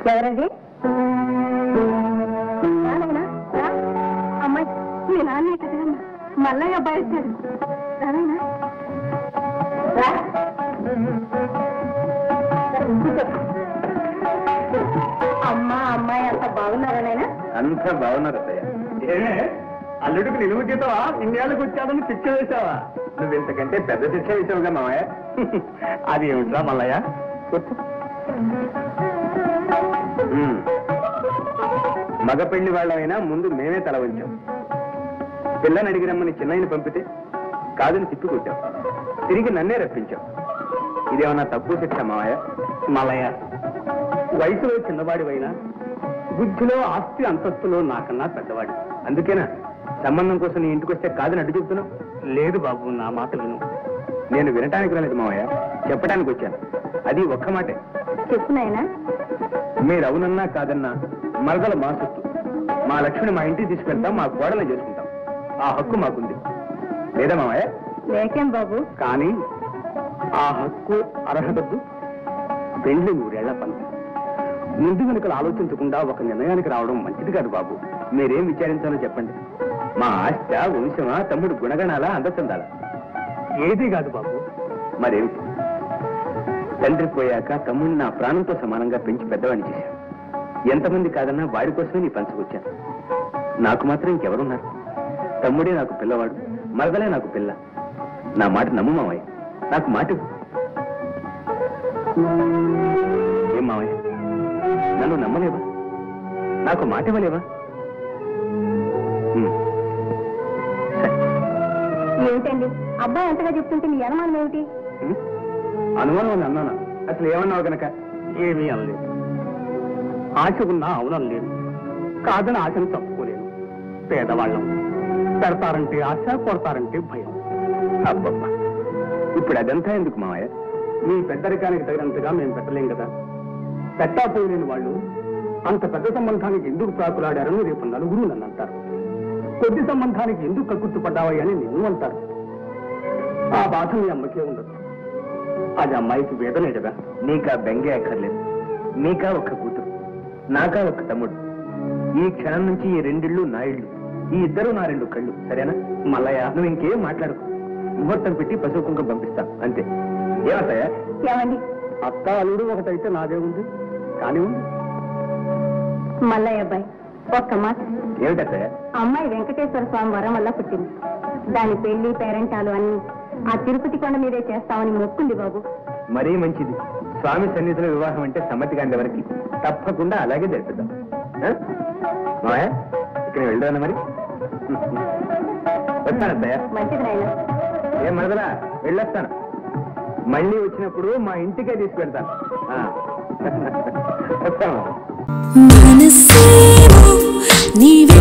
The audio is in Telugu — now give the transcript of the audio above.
ఎవరది నాన్ననా? రా. అమ్మాయి మీ నాన్నే కదమ్మా మల్లయ్య అబ్బాయి వచ్చాడు రానాయనా? రా. కూర్చో. అమ్మా అమ్మాయి అంత బాగున్నారా నాయనా అంతా బాగున్నారు అత్తయ్య ఏమే అల్లుడికి నిలువు జీతవా ఇన్నేళ్ళకి వచ్చాడని శిక్ష వేసావా నువ్వు ఇంతకంటే పెద్ద శిక్ష వేసావుగా మావయ్య అది ఏమిట్రా మల్లయ్య కూర్చో. ఉమ్. మగ పెళ్లి వాళ్ళమైనా ముందు మేమే తల వంచాం పిల్లని అడిగి రమ్మని చిన్నయ్యని పంపితే కాదని తిప్పి కొట్టాం తిరిగి నన్నే రప్పించాం ఇదేమన్నా తక్కువ శిక్ష మావయ్య మల్లయ్య వయసులో చిన్నవాడివైనా బుద్ధిలో ఆస్తి అంతస్తులో నాకన్నా పెద్దవాడి అందుకేనా సంబంధం కోసం నీ ఇంటికి వస్తే కాదని అడ్డు చెప్తున్నావు లేదు బాబు నా మాట విను నేను వినటానికి రాలేదు మావయ్య చెప్పడానికి వచ్చాను అది ఒక్క మాటే చెప్పు నాయనా మీరు అవునన్నా కాదన్నా మరదల మా సొత్తు మా లక్ష్మిని మా ఇంటికి తీసుకెళ్తాం మా కోడలు చేసుకుంటాం ఆ హక్కు మాకుంది లేదా మావయ్య లేకేం బాబు కానీ ఆ హక్కు అర్హతద్దు పెళ్లి నూరేళ్ల పని ముందు వెనుకలు ఆలోచించకుండా ఒక నిర్ణయానికి రావడం మంచిది కాదు బాబు మీరేం విచారించాలో చెప్పండి మా ఆస్త వంశమా తమ్ముడు గుణగణాలా అందచందాలా ఏది కాదు బాబు మరేమిటి తండ్రి పోయాక తమ్ముడిని నా ప్రాణంతో సమానంగా పెంచి పెద్దవాడిని చేశాను ఎంతమంది కాదన్నా వాడి కోసమే నీ పంచుకొచ్చాను నాకు మాత్రం ఇంకెవరున్నారు తమ్ముడే నాకు పిల్లవాడు మరదలే నాకు పిల్ల నా మాట నమ్ము మావయ్య నాకు మాట ఇవ్వు. ఏం మావయ్య నన్ను నమ్మలేవా నాకు మాట ఇవ్వలేవా ఉమ్. సరే. ఏమిటండి అబ్బాయి అంతగా చెప్తుంటే మీ అనుమానం ఏమిటి ఉమ్. అనుమానం అని అన్నానా అసలు ఏమన్నావు గనక ఏమీ అనలేదు ఆశ ఉన్నా అవునం లేదు కాదని ఆశను తప్పుకోలేను పేదవాళ్ళం పెడతారంటే ఆశ కొడతారంటే భయం అబ్బబ్బా ఇప్పుడు అదంతా ఎందుకు మావయ్య మీ పెద్దరికానికి తగినంతగా మేము పెట్టలేం కదా పెట్టాపోలేని వాళ్ళు అంత పెద్ద సంబంధానికి ఎందుకు ప్రాకులాడారని రేపు నలుగురు నన్ను అంటారు కొద్ది సంబంధానికి ఎందుకు కక్కుర్తుపడ్డావయ్య అని నిన్ను అంటారు ఆ బాధ మీ అమ్మకే ఉండదు అది అమ్మాయికి వేదనే కదా నీకా బెంగే అక్కర్లేదు నీకా ఒక్క కూతురు నాకా ఒక్క తమ్ముడు ఈ క్షణం నుంచి ఈ రెండిళ్ళు నా ఇళ్ళు ఈ ఇద్దరు నా రెండు కళ్ళు సరేనా మల్లయ్య నువ్వు ఇంకేం మాట్లాడుకో ముహూర్తం పెట్టి పశువు కుంకం పంపిస్తా అంతే ఏమవుతాయా ఏమండి అత్త అల్లుడు ఒకటైతే నాదే ఉంది కానీ ఉంది మల్లయ్య అబ్బాయి ఒక్క మాట ఏమిటత్తయ్య అమ్మాయి వెంకటేశ్వర స్వామి వరం వల్ల పుట్టింది దాని పెళ్లి పేరెంటాలు అన్ని ఆ తిరుపతి కొండ మీదే చేస్తామని మొక్కుంది బాబు మరీ మంచిది స్వామి సన్నిధిలో వివాహం అంటే సమ్మతి కాంతి వరకు తప్పకుండా అలాగే జరుపుదాం ఆ? మావయ్య ఇక్కడ వెళ్దాను మరి వస్తానత్తయ్య మంచిది నాయన ఏం మరదలా వెళ్ళొస్తాను మళ్ళీ వచ్చినప్పుడు మా ఇంటికే తీసుకెళ్తాను ఆ. వస్తాను మనసేమో నీవే